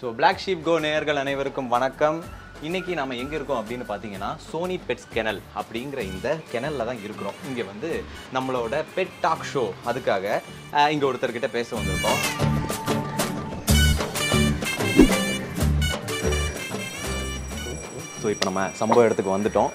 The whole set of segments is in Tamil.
ஸோ Black Sheep Go நேயர்கள் அனைவருக்கும் வணக்கம் இன்னைக்கு நாம எங்க இருக்கோம் அப்படின்னு பார்த்தீங்கன்னா சோனி பெட்ஸ் கெனல் அப்படிங்கிற இந்த கெனல்ல தான் இருக்கிறோம் இங்க வந்து நம்மளோட பெட் டாக் ஷோ அதுக்காக அஹ், இங்க ஒருத்தர்கிட்ட பேச வந்திருக்கோம் ஸோ இப்போ நம்ம சம்பவ இடத்துக்கு வந்துட்டோம்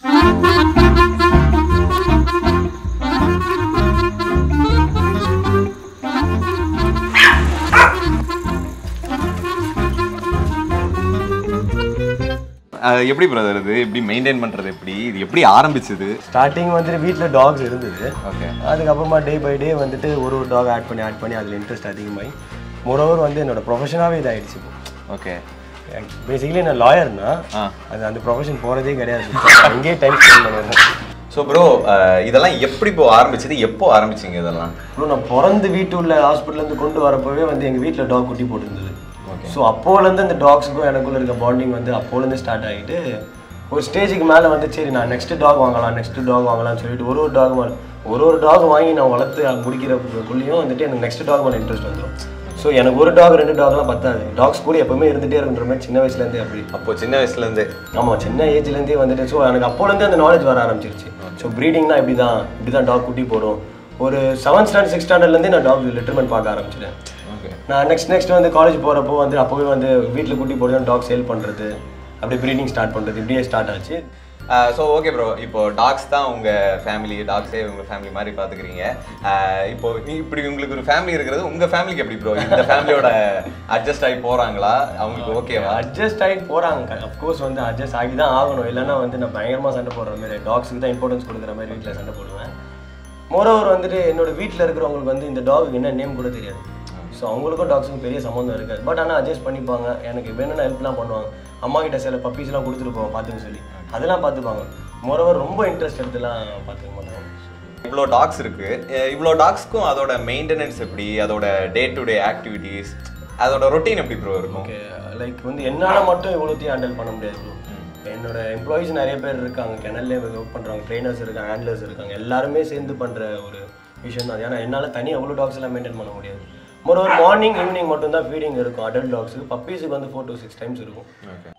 அஹ், எப்படி பிரதர் இது எப்படி மெயின்டைன் பண்றது எப்படி இது எப்படி ஆரம்பிச்சது ஸ்டார்டிங் வந்துட்டு வீட்டில் டாக்ஸ் இருந்தது ஓகே அதுக்கப்புறமா டே பை டே வந்துட்டு ஒரு ஒரு டாக் ஆட் பண்ணி ஆட் பண்ணி அதில் இன்ட்ரெஸ்ட் அதிகமாகி மொரோவர் வந்து என்னோட ப்ரொஃபஷனாகவே இதாகிடுச்சு இப்போ ஓகே பேசிக்கலி நான் லாயர்னா ஆ அது அந்த ப்ரொஃபஷன் போகிறதே கிடையாது அங்கேயே டைம் ஸ்பெண்ட் பண்ணிடுறேன் ஸோ ப்ரோ இதெல்லாம் எப்படி இப்போ ஆரம்பிச்சது எப்போ ஆரம்பிச்சீங்க இதெல்லாம் அப்புறம் நான் பிறந்து வீட்டு உள்ள ஹாஸ்பிட்டல்லேருந்து கொண்டு வரப்போவே வந்து எங்கள் வீட்டில் டாக் குட்டி போட்டிருந்தது ஓகே ஸோ அப்போலேருந்து அந்த டாக்ஸுக்கும் எனக்குள்ள இருக்க பாண்டிங் வந்து அப்போலேருந்து ஸ்டார்ட் ஆகிட்டு ஒரு ஸ்டேஜுக்கு மேலே வந்து சரி நான் நெக்ஸ்ட் டாக் வாங்கலாம் நெக்ஸ்ட் டாக் வாங்கலாம்னு சொல்லிட்டு ஒரு ஒரு டாக் மேலே ஒரு ஒரு டாக் வாங்கி நான் வளர்த்து முடிக்கிறக்குள்ளேயும் வந்துட்டு எனக்கு நெக்ஸ்ட் டாக் மேலே இன்ட்ரெஸ்ட் வந்துடும் ஸோ எனக்கு ஒரு டாக் ரெண்டு டாக்லாம் பத்தாது டாக்ஸ் கூட எப்பவுமே இருந்துகிட்டே இருக்குன்ற மாதிரி சின்ன வயசுலேருந்தே அப்படி அப்போ சின்ன வயசுல இருந்தே ஆமாம் சின்ன ஏஜ்லேருந்தே வந்துட்டு ஸோ எனக்கு அப்போலேருந்து அந்த நாலேஜ் வர ஆரம்பிச்சிருச்சு ஸோ ப்ரீடிங்னா இப்படி தான் இப்படி தான் டாக் குட்டி போடும் ஒரு செவன்த் ஸ்டாண்டர்ட் சிக்ஸ் ஸ்டாண்டர்ட்லேருந்தே நான் டாக் லிட்டர்மெண்ட் பார்க்க ஆரம்பிச்சிட்டேன் ஓகே நான் நெக்ஸ்ட் நெக்ஸ்ட் வந்து காலேஜ் போகிறப்போ வந்து அப்போவே வந்து வீட்டில் குட்டி போட்டு டாக் சேல் பண்ணுறது அப்படியே ப்ரீடிங் ஸ்டார்ட் பண்ணுறது இப்படியே ஸ்டார்ட் ஆச்சு ஸோ ஓகே ப்ரோ இப்போ டாக்ஸ் தான் உங்க ஃபேமிலி டாக்ஸே உங்க ஃபேமிலி மாதிரி பாத்துக்கிறீங்க அஹ், இப்போ இப்படி உங்களுக்கு ஒரு ஃபேமிலி இருக்கிறது உங்க ஃபேமிலிக்கு எப்படி ப்ரோ இந்த ஃபேமிலியோட அட்ஜஸ்ட் ஆகி போறாங்களா அவங்களுக்கு ஓகேவா அட்ஜஸ்ட் ஆகி போகிறாங்க அஃப்கோர்ஸ் வந்து அட்ஜஸ்ட் ஆகி தான் ஆகணும் இல்லைன்னா வந்து நான் பயங்கரமாக சண்டை போடுற மாதிரி டாக்ஸுக்கு தான் இம்பார்ட்டன்ஸ் கொடுக்குற மாதிரி வீட்டில் சண்டை போடுவேன் மோரோவர் வந்துட்டு என்னோட வீட்டில் இருக்கிறவங்களுக்கு வந்து இந்த டாக் என்ன நேம் கூட தெரியாது ஸோ அவங்களுக்கும் டாக்ஸுக்கும் பெரிய சம்மந்தம் இருக்காது பட் ஆனால் அட்ஜஸ்ட் பண்ணிப்பாங்க எனக்கு வேணும்னா ஹெல்ப்லாம் பண்ணுவாங்க அம்மா கிட்ட சில பப்பீஸ்லாம் கொடுத்துட்டு போவோம் பார்த்துக்க சொல்லி அதெல்லாம் பார்த்துப்பாங்க மோரோவர் ரொம்ப இன்ட்ரெஸ்ட் எடுத்துலாம் பார்த்துக்க மாட்டாங்க இவ்வளோ டாக்ஸ் இருக்கு அஹ், இவ்வளோ டாக்ஸ்க்கும் அதோட மெயின்டெனன்ஸ் எப்படி அதோட டே டு டே ஆக்டிவிட்டீஸ் அதோட ரொட்டீன் எப்படி ப்ரோ இருக்கும் ஓகே லைக் வந்து என்னால் மட்டும் இவ்வளோத்தையும் ஹேண்டில் பண்ண முடியாது bro. என்னோட எம்ப்ளாயீஸ் நிறைய பேர் இருக்காங்க கிணல்லே ஒர்க் பண்ணுறாங்க ட்ரைனர்ஸ் இருக்காங்க ஹேண்ட்லர்ஸ் இருக்காங்க எல்லாருமே சேர்ந்து பண்ணுற ஒரு விஷயம் தான் ஏன்னா என்னால் தனி அவ்வளோ டாக்ஸ் எல்லாம் மெயின்டைன் பண்ண முடியாது ஒரு ஒரு மார்னிங் ஈவினிங் மட்டும் தான் ஃபீடிங் இருக்கும் அடல்ட் டாக்ஸுக்கு பப்பீஸுக்கு வந்து ஃபோர் டு சிக்ஸ் டைம்ஸ் இருக்கும் ஓகே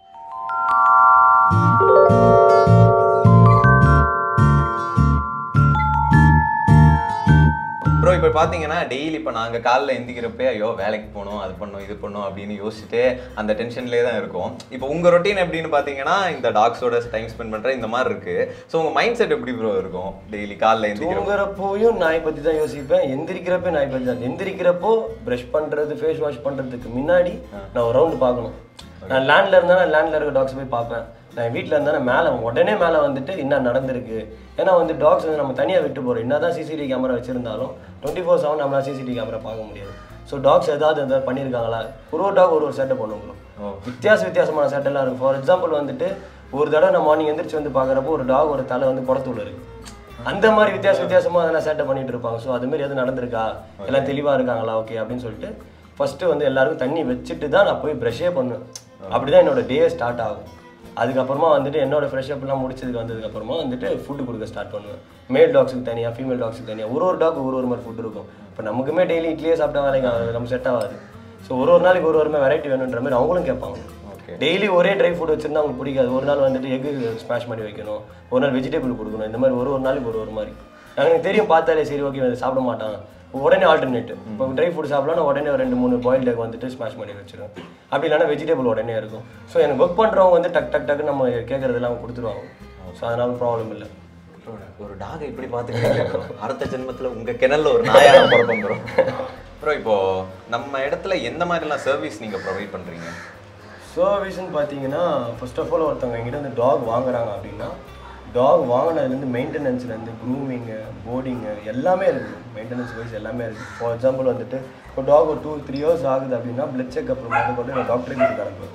ப்ரோ இப்போ பார்த்தீங்கன்னா டெய்லி இப்போ நாங்கள் காலைல எந்திக்கிறப்பே ஐயோ வேலைக்கு போகணும் அது பண்ணணும் இது பண்ணணும் அப்படின்னு யோசிச்சுட்டு அந்த டென்ஷன்லேயே தான் இருக்கும் இப்போ உங்கள் ரொட்டீன் எப்படின்னு பார்த்தீங்கன்னா இந்த டாக்ஸோட டைம் ஸ்பெண்ட் பண்ணுற இந்த மாதிரி இருக்கு ஸோ உங்கள் மைண்ட் செட் எப்படி ப்ரோ இருக்கும் டெய்லி காலைல எந்திக்கிறப்போ தூங்குறப்போயும் நாய் பற்றி தான் யோசிப்பேன் எந்திரிக்கிறப்ப நாய் பற்றி தான் எந்திரிக்கிறப்போ ப்ரஷ் பண்ணுறது ஃபேஸ் வாஷ் பண்ணுறதுக்கு முன்னாடி நான் ஒரு ரவுண்டு பார்க்கணும் நான் லேண்டில் இருந்தால் நான் லேண்டில் இருக்க டாக்ஸ் போய் பார்ப்பேன் நான் வீட்டில் இருந்தால் மேலே உடனே மேலே வந்துட்டு என்ன நடந்திருக்கு ஏன்னா வந்து டாக்ஸ் வந்து நம்ம தனியாக விட்டு போகிறோம் என்ன தான் சிசிடிவி கேமரா வச்சிருந்தாலும் டுவெண்ட்டி ஃபோர் செவன் நம்மளால் சிசிடிவி கேமரா பார்க்க முடியாது ஸோ டாக்ஸ் ஏதாவது எதாவது பண்ணியிருக்காங்களா ஒரு ஒரு டாக் ஒரு ஒரு சேட்டை பண்ணுவோம் ஓ. வித்தியாச வித்தியாசமான சேட்டெல்லாம் இருக்கும் ஃபார் எக்ஸாம்பிள் வந்துட்டு ஒரு தடவை நான் மார்னிங் எந்திரிச்சு வந்து பார்க்குறப்போ ஒரு டாக் ஒரு தலை வந்து குடத்துள்ள இருக்கு அந்த மாதிரி வித்தியாச வித்தியாசமா அதெல்லாம் சேட்டை பண்ணிட்டு இருப்பாங்க ஸோ அது மாதிரி எதுவும் நடந்திருக்கா எல்லாம் தெளிவா இருக்காங்களா ஓகே அப்படின்னு சொல்லிட்டு ஃபர்ஸ்ட் வந்து எல்லாருக்கும் தண்ணி வச்சுட்டு தான் நான் போய் ப்ரஷ்ஷே பண்ணுவேன் அப்படிதான் என்னோட டே ஸ்டார்ட் ஆகும் அதுக்கப்புறமா வந்துட்டு என்னோட ஃப்ரெஷ் அப்லாம் முடிச்சதுக்கு வந்ததுக்கு அப்புறமா வந்துட்டு ஃபுட்டு கொடுக்க ஸ்டார்ட் பண்ணுவேன் மேல் டாக்ஸுக்கு தனியாக ஃபீமேல் டாக்ஸுக்கு தனியாக ஒரு ஒரு டாக் ஒரு ஒரு மாதிரி ஃபுட் இருக்கும் இப்போ நமக்குமே டெய்லி இட்லியே சாப்பிட்டா வேலைக்கு ஆகாது, நம்ம செட் ஆகாது ஸோ ஒரு ஒரு நாளைக்கு ஒரு ஒரு மாதிரி வெரைட்டி வேணுன்ற மாதிரி அவங்களும் கேட்பாங்க ஓகே டெய்லி ஒரே ட்ரை ஃபுட் வச்சிருந்தா அவங்களுக்கு பிடிக்காது ஒரு நாள் வந்துட்டு எக் ஸ்மாஷ் பண்ணி வைக்கணும் ஒரு நாள் வெஜிடபிள் கொடுக்கணும் இந்த மாதிரி ஒரு ஒரு நாளைக்கு ஒரு ஒரு மாதிரி எனக்கு தெரியும் பார்த்தாலே சரி ஓகே அதை சாப்பிட மாட்டான் உடனே ஆல்டர்னேட் இப்போ ட்ரை ஃபுட் சாப்பிடலாம் உடனே ஒரு ரெண்டு மூணு பாயில்ட் எக் வந்துட்டு ஸ்மாஷ் பண்ணி வச்சிருவேன் அப்படி இல்லைன்னா வெஜிடபிள் உடனே இருக்கும் ஸோ எனக்கு ஒர்க் பண்ணுறவங்க வந்து டக் டக் டக்கு நம்ம கேட்குறதெல்லாம் அவங்க கொடுத்துருவாங்க ஸோ அதனால ப்ராப்ளம் இல்லை Bro, ஒரு டாகை இப்படி பார்த்துக்கிறீங்க bro. அடுத்த ஜென்மத்துல உங்க கிணல்ல ஒரு நாயா நான் பிறப்பேன் ப்ரோ ப்ரோ இப்போ நம்ம இடத்துல எந்த மாதிரிலாம் சர்வீஸ் நீங்க ப்ரொவைட் பண்றீங்க சர்வீஸ்னு பார்த்தீங்கன்னா ஃபர்ஸ்ட் ஆஃப் ஆல் ஒருத்தவங்க எங்கிட்ட வந்து டாக் வாங்குறாங்க அப்படின்னா டாக் வாங்கினதுலேருந்து மெயின்டெனன்ஸ்லேருந்து க்ரூமிங்கு போர்டிங்கு எல்லாமே இருக்குது மெயின்டெனன்ஸ் வைஸ் எல்லாமே இருக்குது ஃபார் எக்ஸாம்பிள் வந்துட்டு இப்போ டாக் ஒரு டூ த்ரீ இயர்ஸ் ஆகுது அப்படின்னா பிளட் செக்அப் முதல் கொண்டு நான் டாக்டர் வீட்டுக்கு அனுப்புவேன்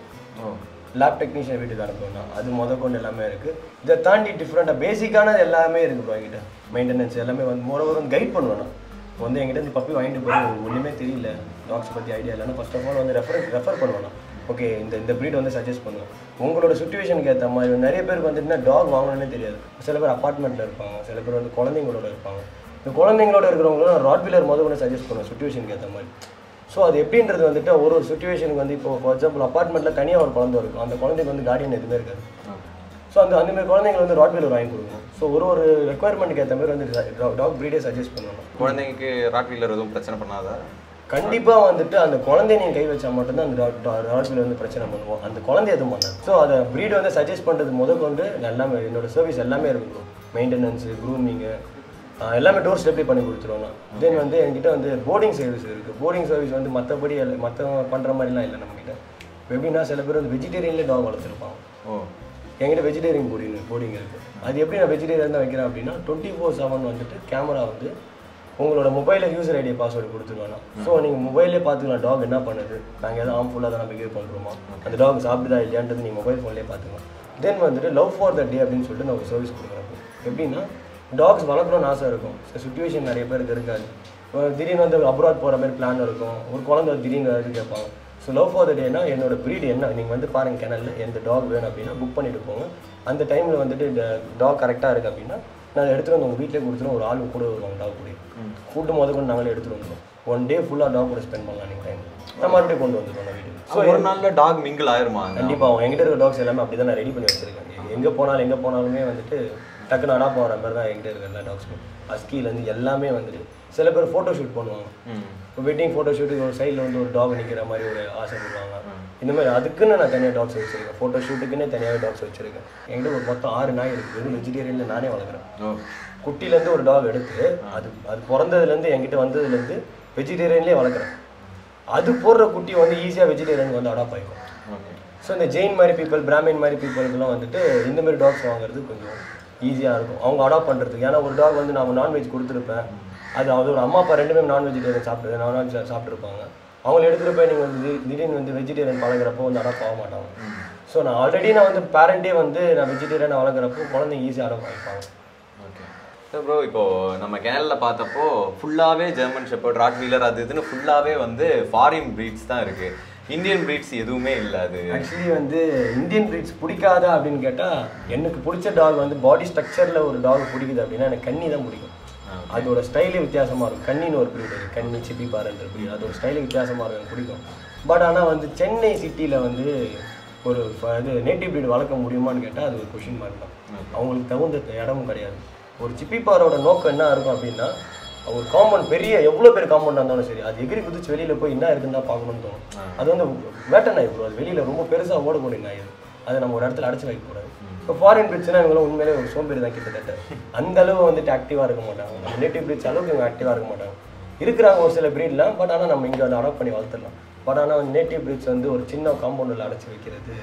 லேப் டெக்னீஷியன் வீட்டுக்கு அனுப்புவேன் நான். அது முத கொண்டு எல்லாமே இருக்குது இதை தாண்டி டிஃப்ரெண்ட்டாக பேசிக்கானது எல்லாமே இருக்குது ப்ரோ என்கிட்ட மெயின்டெனன்ஸ் எல்லாமே வந்து மோரோவர் வந்து கைட் பண்ணுவேன் நான் இப்போ வந்து என்கிட்ட இருந்து பப்பி வாங்கிட்டு போய் ஒன்றுமே தெரியல டாக்ஸ் பற்றி ஐடியா இல்லைன்னா ஃபர்ஸ்ட் ஆஃப் ஆல் வந்து ரெஃபர் ரெஃபர் பண்ணுவேன் நான் ஓகே இந்த இந்த ப்ரீட் வந்து சஜஸ்ட் பண்ணுவேன் உங்களோட சுச்சுவேஷனுக்கு ஏற்ற மாதிரி நிறைய பேருக்கு வந்துட்டுனா டாக் வாங்கணும்னே தெரியாது சில பேர் அப்பார்ட்மெண்ட்டில் இருப்பாங்க சில பேர் வந்து குழந்தைங்களோட இருப்பாங்க இந்த குழந்தைங்களோட இருக்கிறவங்களும் நான் ராட்வீலர் முதல் கொண்டு சஜஸ்ட் பண்ணுவேன் சுச்சுவேஷனுக்கு ஏற்ற மாதிரி ஸோ அது எப்படின்றது வந்துட்டு ஒரு ஒரு சுச்சுவேஷனுக்கு வந்து இப்போ ஃபார் எக்ஸாம்பிள் அப்பார்ட்மெண்ட்டில் தனியாக ஒரு குழந்தை இருக்கும் அந்த குழந்தைக்கு வந்து கார்டியன் எதுவுமே இருக்காது ஸோ அந்த அந்த மாதிரி குழந்தைங்க வந்து ராட்வீலர் வாங்கி கொடுக்கணும் ஸோ ஒரு ஒரு ரெக்குயர்மெண்ட்டுக்கு ஏற்ற மாதிரி வந்து டாக் ப்ரீடே சஜஸ்ட் பண்ணணும் குழந்தைங்களுக்கு ராட் வீலர் எதுவும் பிரச்சனை பண்ணாதா கண்டிப்பாக வந்துட்டு அந்த குழந்தைய நீங்கள் கை வச்சா மட்டும்தான் அந்த ராட்வீலர் வந்து பிரச்சனை பண்ணுவோம் அந்த குழந்தை எதுவும் பண்ணாது ஸோ அதை ப்ரீட் வந்து சஜஸ்ட் பண்ணுறது முத கொண்டு எல்லாமே என்னோட சர்வீஸ் எல்லாமே இருக்கும் மெயின்டெனன்ஸு க்ரூமிங்கு எல்லாமே டோர் ஸ்டெப்லேயே பண்ணி கொடுத்துருவோம் நான் தென் வந்து என்கிட்ட வந்து போர்டிங் சர்வீஸ் இருக்குது போர்டிங் சர்வீஸ் வந்து மற்றபடி மற்றவங்க பண்ணுற மாதிரிலாம் இல்லை நம்மக்கிட்ட இப்போ எப்படின்னா சில பேர் வந்து வெஜிடேரியன்லேயே டாக் வளர்த்துருப்பாங்க ஓ என்கிட்ட வெஜிடேரியன் போர்டிங் போர்டிங் இருக்குது அது எப்படி நான் வெஜிடேரியன் தான் வைக்கிறேன் அப்படின்னா டுவெண்ட்டி ஃபோர் செவன் வந்துட்டு கேமரா வந்து உங்களோட மொபைலில் யூசர் ஐடி பாஸ்வேர்டு கொடுத்துருவேன் ஸோ நீங்கள் மொபைலே பார்த்துக்கலாம் டாக் என்ன பண்ணுது நாங்கள் எதாவது ஆம்ஃபுல்லாக தான் பிஹேவ் பண்ணுறோமா அந்த டாக் சாப்பிடுதா இல்லையான்றது நீங்கள் மொபைல் ஃபோன்லேயே பார்த்துக்கலாம் தென் வந்துட்டு லவ் ஃபார் த டே அப்படின்னு சொல்லிட்டு நான் ஒரு சர்வீஸ் கொடுக்குறேன் எப்படின்னா டாக்ஸ் வளர்க்கணும்னு ஆசை இருக்கும் சுச்சுவேஷன் நிறைய பேருக்கு இருக்காது இப்போ திடீர்னு வந்து அப்ராட் போகிற மாதிரி பிளான் இருக்கும் ஒரு குழந்தை வந்து திடீர்னு இது கேட்பாங்க ஸோ லவ் ஃபார் த டேனா என்னோட ப்ரீட் என்ன நீங்கள் வந்து பாருங்க கிணல்ல எந்த டாக் வேணும் அப்படின்னா புக் பண்ணிட்டு போங்க அந்த டைமில் வந்துட்டு இந்த டாக் கரெக்டாக இருக்குது அப்படின்னா நான் எடுத்துகிட்டு வந்து உங்கள் வீட்டிலே கொடுத்துருவோம் ஒரு ஆள் கூட வருவாங்க டாக் கூட ஃபுட்டு முத கொண்டு நாங்களே எடுத்துகிட்டு வந்துடுவோம் ஒன் டே ஃபுல்லாக டாக் கூட ஸ்பெண்ட் பண்ணலாம் நீங்கள் டைம் நான் மறுபடியும் கொண்டு வந்துடுவோம் நான் வீட்டுக்கு ஸோ ஒரு நாள்ல டாக் மிங்கிள் ஆயிருமா கண்டிப்பாக அவங்க எங்கிட்ட இருக்க டாக்ஸ் எல்லாமே அப்படி தான் நான் ரெடி பண்ணி வச்சிருக்கேன் எங்கே போனாலும் எங்கே போனாலுமே வந்துட்டு டக்குன்னு அடா போகிற மாதிரி தான் எங்கிட்ட இருக்க எல்லா டாக்ஸும் அஸ்கிலேருந்து எல்லாமே வந்துட்டு சில பேர் ஃபோட்டோ ஷூட் பண்ணுவாங்க ம் இப்போ வெட்டிங் ஃபோட்டோ ஷூட்டுக்கு ஒரு சைடில் வந்து ஒரு டாக் நிற்கிற மாதிரி ஒரு ஆசைப்படுவாங்க இந்த மாதிரி அதுக்குன்னு நான் தனியாக டாக்ஸ் வச்சிருக்கேன் ஃபோட்டோ ஷூட்டுக்குன்னே தனியாக டாக்ஸ் வச்சிருக்கேன் என்கிட்ட ஒரு மொத்தம் ஆறு நாய் இருக்குது வெறும் வெஜிடேரியனில் நானே வளர்க்குறேன் ஓ குட்டிலேருந்து ஒரு டாக் எடுத்து அது அது பிறந்ததுலேருந்து என்கிட்ட வந்ததுலேருந்து வெஜிடேரியன்லேயே வளர்க்குறேன் அது போடுற குட்டி வந்து ஈஸியாக வெஜிடேரியனுக்கு வந்து அடாப்ட் ஆகிக்கும் ஓகே ஸோ இந்த ஜெயின் மாதிரி பீப்பிள் பிராமின் மாதிரி பீப்புளுக்குலாம் வந்துட்டு இந்த மாதிரி டாக்ஸ் வாங்குறது கொஞ்சம் ஈஸியாக இருக்கும் அவங்க அடாப்ட் பண்ணுறதுக்கு ஏன்னா ஒரு டாக் வந்து நான் நான்வெஜ் கொடுத்துருப்பேன் அது அதோட அம்மா அப்பா ரெண்டுமே நான் வெஜிடேரியன் சாப்பிட்டு நான்வெஜ் சாப்பிட்ருப்பாங்க அவங்கள எடுத்துகிட்டு போய் நீங்கள் வந்து தி- திடீர்னு வந்து வெஜிடேரியன் பழகுறப்போ வந்து அடாப்ட் ஆக மாட்டாங்க ஸோ நான் ஆல்ரெடி நான் வந்து பேரண்டே வந்து நான் வெஜிடேரியன் வளர்க்குறப்போ குழந்தைங்க ஈஸியாக அடாப்ட் ஆகிப்பாங்க ஓகே சார் ப்ரோ இப்போ நம்ம கேனல்ல பார்த்தப்போ ஃபுல்லாவே ஜெர்மன் ஷெப்பர்ட் ராட் வீலர் அது இதுன்னு ஃபுல்லாவே வந்து ஃபாரின் பிரீட்ஸ் தான் இருக்கு இந்தியன் பிரீட்ஸ் எதுவுமே இல்லை அது ஆக்சுவலி வந்து இந்தியன் பிரீட்ஸ் பிடிக்காதா அப்படின்னு கேட்டால் எனக்கு பிடிச்ச டாக் வந்து பாடி ஸ்ட்ரக்சரில் ஒரு டாக் பிடிக்குது அப்படின்னா எனக்கு கன்னி தான் பிடிக்கும் அதோட ஸ்டைலே வித்தியாசமாக இருக்கும் கன்னின்னு ஒரு breed இருக்கு கன்னி சிப்பி பாருன்ற breed அதோட ஸ்டைலே வித்தியாசமாக இருக்கும் எனக்கு பிடிக்கும் பட் ஆனால் வந்து சென்னை சிட்டியில் வந்து ஒரு ஃப- இது நேட்டிவ் breed வளர்க்க முடியுமான்னு கேட்டால் அது ஒரு கொஷின் மார்க் தான் அவங்களுக்கு தகுந்த இடமும் கிடையாது ஒரு சிப்பி பாரோட நோக்கம் என்ன இருக்கும் அப்படின்னா ஒரு காம்பவுண்ட் பெரிய எவ்வளோ பெரிய காம்பவுண்ட் இருந்தாலும் சரி அது எகிரி குதிச்சு வெளியில் போய் என்ன இருக்குன்னு தான் பார்க்கணும்னு தோணும் அது வந்து வேட்டை நாய் ப்ரோ அது வெளியில் ரொம்ப பெருசாக ஓடக்கூடிய நாய் அது அதை நம்ம ஒரு இடத்துல அடைச்சு வைக்கக்கூடாது இப்போ ஃபாரின் பிரிட்ஸ்னா இவங்களும் உண்மையிலே ஒரு சோம்பேறி தான் கிட்டத்தட்ட அந்த அளவு வந்துட்டு ஆக்டிவாக இருக்க மாட்டாங்க நம்ம நேட்டிவ் பிரிட்ஸ் அளவுக்கு இவங்க ஆக்டிவாக இருக்க மாட்டாங்க இருக்கிறாங்க ஒரு சில ப்ரீட்லாம் பட் ஆனால் நம்ம இங்கே வந்து அடாப்ட் பண்ணி வளர்த்துடலாம் பட் ஆனால் நேட்டிவ் பிரிட்ஸ் வந்து ஒரு சின்ன காம்பவுண்டில் அடைச்சி வைக்கிறது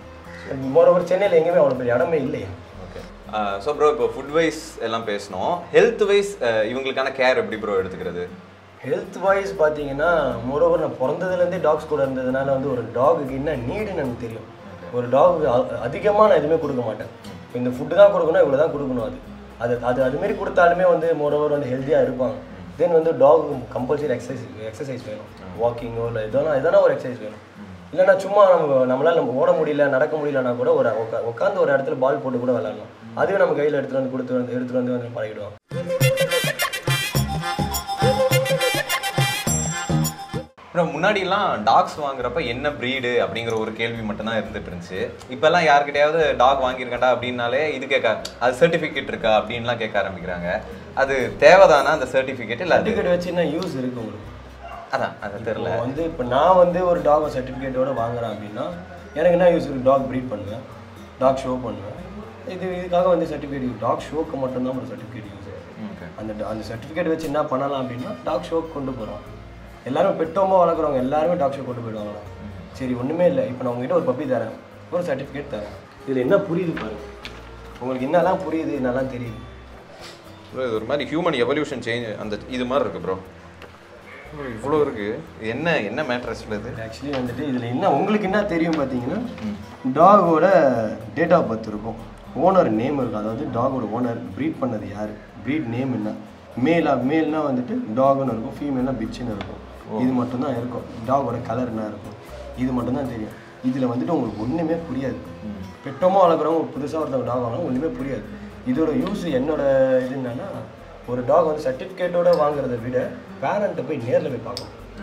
மோரோவர் சென்னையில் எங்கேயுமே அவ்வளோ பெரிய இடமே இல்லையே ஓகே ஸோ ப்ரோ இப்போ ஃபுட் வைஸ் எல்லாம் பேசணும் ஹெல்த் வைஸ் இவங்களுக்கான கேர் எப்படி ப்ரோ எடுத்துக்கிறது ஹெல்த் வைஸ் பார்த்தீங்கன்னா மோரோவர் நான் பிறந்ததுலேருந்தே டாக்ஸ் கூட இருந்ததுனால வந்து ஒரு டாகுக்கு என்ன நீடுன்னு எனக்கு தெரியும் ஒரு டாகுக்கு அதிகமாக நான் எதுவுமே கொடுக்க மாட்டேன் இப்போ இந்த ஃபுட்டு தான் கொடுக்கணும் இவ்வளோ தான் கொடுக்கணும் அது அது அது அதுமாரி கொடுத்தாலுமே வந்து மோரோவர் வந்து ஹெல்த்தியாக இருப்பாங்க தென் வந்து டாகுக்கு கம்பல்சரி எக்ஸசைஸ் எக்ஸசைஸ் வேணும் வாக்கிங்கோ இல்லை எதனா எதனா ஒரு எக்ஸசைஸ் வேணும் இல்லைன்னா சும்மா நம்ம நம்மளால நம்ம ஓட முடியல நடக்க முடியலன்னா கூட ஒரு உக்கா உட்காந்து ஒரு இடத்துல பால் போட்டு கூட விளாட்லாம் அதுவே நம்ம கையில் எடுத்துகிட்டு வந்து கொடுத்து வந்து எடுத்துகிட்டு வந்து வந்து பழகிடுவோம் அப்புறம் முன்னாடிலாம் டாக்ஸ் வாங்குறப்ப என்ன ப்ரீடு அப்படிங்கிற ஒரு கேள்வி மட்டும்தான் இருந்துட்டு இருந்துச்சு இப்போல்லாம் யார்கிட்டயாவது டாக் வாங்கியிருக்கேன்டா அப்படின்னாலே இது கேட்க அது சர்டிஃபிகேட் இருக்கா அப்படின்லாம் கேட்க ஆரம்பிக்கிறாங்க அது தேவைதானா அந்த சர்டிஃபிகேட் இல்லை அது சர்டிஃபிகேட் வச்சு என்ன யூஸ் இருக்கு உங்களுக்கு அதான் அது தெரில இப்போ வந்து இப்போ நான் வந்து ஒரு டாக் சர்டிஃபிகேட்டோட வாங்குறேன் அப்படின்னா எனக்கு என்ன யூஸ் இருக்கு டாக் ப்ரீட் பண்ணுவேன் டாக் ஷோ பண்ணுவேன் இது இதுக்காக வந்து சர்டிஃபிகேட் டாக் ஷோக்கு மட்டும்தான் ஒரு சர்டிஃபிகேட் யூஸ் ஓகே அந்த do- அந்த சர்டிஃபிகேட் வச்சு என்ன பண்ணலாம் அப்படின்னா டாக் ஷோக்கு கொண்டு போகிறோம் எல்லாரும் பெட்டோமா வளர்க்குறவங்க எல்லாருமே டாக் ஷோ கொண்டு போயிடுவாங்களா சரி ஒன்றுமே இல்லை இப்போ நான் உங்ககிட்ட ஒரு பப்பி தரேன் ஒரு சர்டிஃபிகேட் தரேன் இதில் என்ன புரியுது பாருங்க உங்களுக்கு என்னெல்லாம் புரியுது என்னெல்லாம் தெரியுது ப்ரோ இது ஒரு மாதிரி ஹியூமன் எவல்யூஷன் சேஞ்ச் அந்த இது மாதிரி இருக்கு ப்ரோ இவ்வளோ இருக்கு இது என்ன என்ன மேட்ரஸ் இது ஆக்சுவலி வந்துட்டு இதில் என்ன உங்களுக்கு என்ன தெரியும் பார்த்தீங்கன்னா டாகோட டேட் ஆஃப் பர்த் இருக்கும் ஓனர் நேம் இருக்கும் அதாவது டாகோட ஓனர் ப்ரீட் பண்ணது யார் ப்ரீட் நேம் என்ன மேலா மேல்னா வந்துட்டு டாக்னு இருக்கும் ஃபீமேல்னா பிச்சுன்னு இருக்கும் இது மட்டும்தான் இருக்கும் டாகோட கலர் என்ன இருக்கும் இது மட்டும்தான் தெரியும் இதில் வந்துட்டு உங்களுக்கு ஒன்றுமே புரியாது பெட்டோமா வளர்க்குறவங்க புதுசாக ஒருத்தவங்க டாக் வாங்கலாம் ஒன்றுமே புரியாது இதோட யூஸ் என்னோட இது என்னன்னா ஒரு டாக் வந்து சர்டிஃபிகேட்டோட வாங்குறதை விட பேரண்ட்டை போய் நேரில் போய் பார்க்கணும்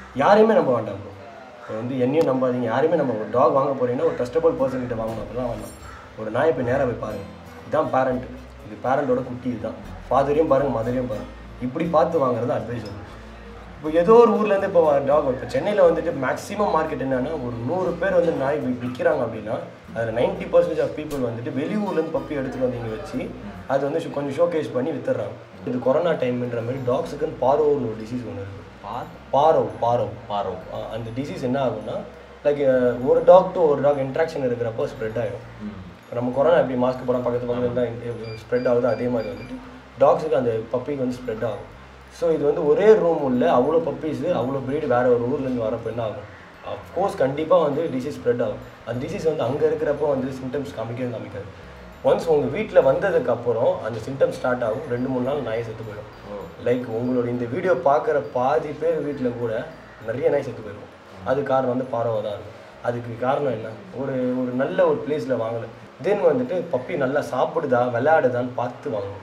யாரையுமே நம்ப வேண்டாம் ப்ரோ இப்போ வந்து என்னையும் நம்பாதீங்க யாரையுமே நம்ம ஒரு டாக் வாங்க போறீங்கன்னா ஒரு ட்ரஸ்டபுள் பர்சன் கிட்ட வாங்கணும் அப்படிலாம் வேண்டாம் ஒரு நாயை போய் நேராக போய் பாருங்க இதுதான் பேரண்ட் இது பேரண்டோட குட்டி இதுதான் ஃபாதரையும் பாருங்க மதரையும் பாருங்க இப்படி பார்த்து வாங்குறது அட்வைஸ் வரும் இப்போ ஏதோ ஒரு ஊர்லேருந்து இப்போ டாக் இப்போ சென்னையில் வந்துட்டு மேக்ஸிமம் மார்க்கெட் என்னன்னா ஒரு நூறு பேர் வந்து நாய் வி- விற்கிறாங்க அப்படின்னா அதில் நைன்ட்டி பர்சன்டேஜ் ஆஃப் பீப்புள் வந்துட்டு வெளியூர்லேருந்து பப்பி எடுத்துகிட்டு வந்து இங்கே வச்சு அது வந்து ஷோ- கொஞ்சம் ஷோகேஸ் பண்ணி வித்துடுறாங்க இது கொரோனா டைம்ன்ற மாதிரி டாக்ஸுக்குன்னு பாரோன்னு ஒரு டிசீஸ் ஒன்று இருக்குது பாரோ பாரோ பாரோ ஆ, அந்த டிசீஸ் என்ன ஆகும்னா லைக் ஒரு டாக் டு ஒரு டாக் இன்ட்ராக்ஷன் இருக்கிறப்போ ஸ்ப்ரெட் ஆகிடும் இப்போ நம்ம கொரோனா எப்படி மாஸ்க் போட பக்கத்து பக்கத்தில் தான் ஸ்ப்ரெட் ஆகுது அதே மாதிரி வந்துட்டு டாக்ஸுக்கு அந்த பப்பிக்கு வந்து ஸ்ப்ரெட் ஆகும் ஸோ இது வந்து ஒரே ரூம் உள்ள அவ்வளோ பப்பீஸு அவ்வளோ breed வேற ஒரு ஊர்லேருந்து வரப்போ என்ன ஆகும் அஃப்கோர்ஸ் கண்டிப்பாக வந்து டிசீஸ் ஸ்ப்ரெட் ஆகும் அந்த டிசீஸ் வந்து அங்கே இருக்கிறப்போ வந்து சிம்டம்ஸ் காமிக்கவே காமிக்காது ஒன்ஸ் உங்கள் வீட்டில் வந்ததுக்கு அப்புறம் அந்த சிம்டம்ஸ் ஸ்டார்ட் ஆகும் ரெண்டு மூணு நாள் நாய் செத்து போயிடும் லைக் உங்களோட இந்த வீடியோ பார்க்குற பாதி பேர் வீட்டில் கூட நிறைய நாய் செத்து போயிடும் அது காரணம் வந்து பாரவை தான் இருக்கும் அதுக்கு காரணம் என்ன ஒரு ஒரு நல்ல ஒரு பிளேஸில் வாங்கலை தென் வந்துட்டு பப்பி நல்லா சாப்பிடுதா விளையாடுதான்னு பார்த்து வாங்கணும்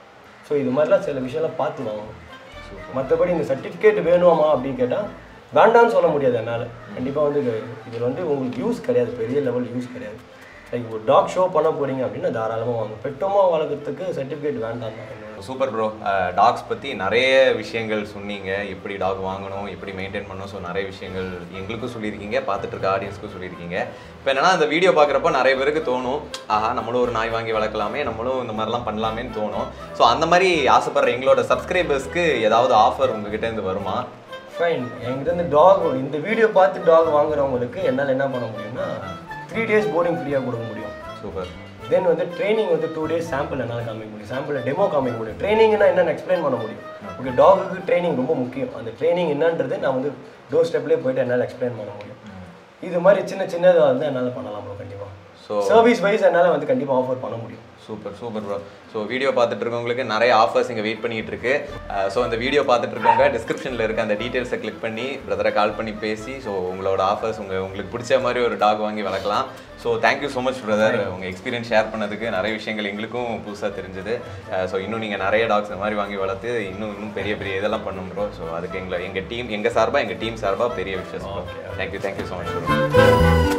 ஸோ இது மாதிரிலாம் சில விஷயம்லாம் பார்த்து வாங்கணும் மற்றபடி இந்த சர்டிஃபிகேட் வேணுமா அப்படின்னு கேட்டால் வேண்டாம்னு சொல்ல முடியாது என்னால் கண்டிப்பாக வந்து இது- இதில் வந்து உங்களுக்கு யூஸ் கிடையாது பெரிய லெவல் யூஸ் கிடையாது லைக் ஒரு டாக் ஷோ பண்ண போறீங்க அப்படின்னா தாராளமாக வாங்க பெட்டோமா வளர்க்குறதுக்கு சர்டிஃபிகேட் வேண்டாம் தான் என்னோட சூப்பர் ப்ரோ டாக்ஸ் பற்றி நிறைய விஷயங்கள் சொன்னீங்க எப்படி டாக் வாங்கணும் எப்படி மெயின்டைன் பண்ணணும் ஸோ நிறைய விஷயங்கள் எங்களுக்கும் சொல்லியிருக்கீங்க பார்த்துட்டு இருக்க ஆடியன்ஸ்க்கும் சொல்லியிருக்கீங்க இப்போ என்னன்னா அந்த வீடியோ பார்க்குறப்ப நிறைய பேருக்கு தோணும் ஆஹா நம்மளும் ஒரு நாய் வாங்கி வளர்க்கலாமே நம்மளும் இந்த மாதிரிலாம் பண்ணலாமேன்னு தோணும் ஸோ அந்த மாதிரி ஆசைப்படுற எங்களோட சப்ஸ்கிரைபர்ஸ்க்கு ஏதாவது ஆஃபர் உங்ககிட்ட இருந்து வருமா ஃபைன் என்கிட்ட இருந்து டாக் இந்த வீடியோ பார்த்து டாக் வாங்குறவங்களுக்கு என்னால் என்ன பண்ண முடியும்னா த்ரீ டேஸ் போர்டிங் ஃப்ரீயாக கொடுக்க முடியும் சூப்பர் தென் வந்து ட்ரைனிங் வந்து டூ டேஸ் சாம்பிள் என்னால் காமிக்க முடியும் சாம்பிள் டெமோ காமிக்க முடியும் ட்ரைனிங்னா என்னன்னு எக்ஸ்பிளைன் பண்ண முடியும் ஓகே டாகுக்கு ட்ரைனிங் ரொம்ப முக்கியம் அந்த ட்ரைனிங் என்னன்றது நான் வந்து டோர் ஸ்டெப்லேயே போயிட்டு என்னால் எக்ஸ்பிளைன் பண்ண முடியும் இது மாதிரி சின்ன சின்னதாக வந்து என்னால் பண்ணலாம் ப்ரோ கண்டிப்பாக So- சர்வீஸ் வைஸ் என்னால் வந்து கண்டிப்பாக ஆஃபர் பண்ண முடியும் super super bro so video பார்த்துட்டு இருக்கவங்களுக்கு நிறைய ஆஃபர்ஸ் இங்கே வெயிட் பண்ணிட்டு இருக்கு ஸோ இந்த வீடியோ பார்த்துட்டு இருக்கவங்க டிஸ்கிரிப்ஷனில் இருக்க அந்த டீட்டெயில்ஸை கிளிக் பண்ணி பிரதரை கால் பண்ணி பேசி ஸோ உங்களோட ஆஃபர்ஸ் உங்கள் உங்களுக்கு பிடிச்ச மாதிரி ஒரு டாக் வாங்கி வளர்க்கலாம் so thank you so much brother உங்கள் எக்ஸ்பீரியன்ஸ் ஷேர் பண்ணதுக்கு நிறைய விஷயங்கள் எங்களுக்கும் புதுசாக தெரிஞ்சுது ஸோ இன்னும் நீங்கள் நிறைய டாக்ஸ் இந்த மாதிரி வாங்கி வளர்த்து இன்னும் இன்னும் பெரிய பெரிய இதெல்லாம் பண்ணும் ப்ரோ ஸோ அதுக்கு எங்களை எங்கள் டீம் எங்கள் சார்பாக எங்கள் டீம் சார்பாக பெரிய விஷயம் thank you thank you so much bro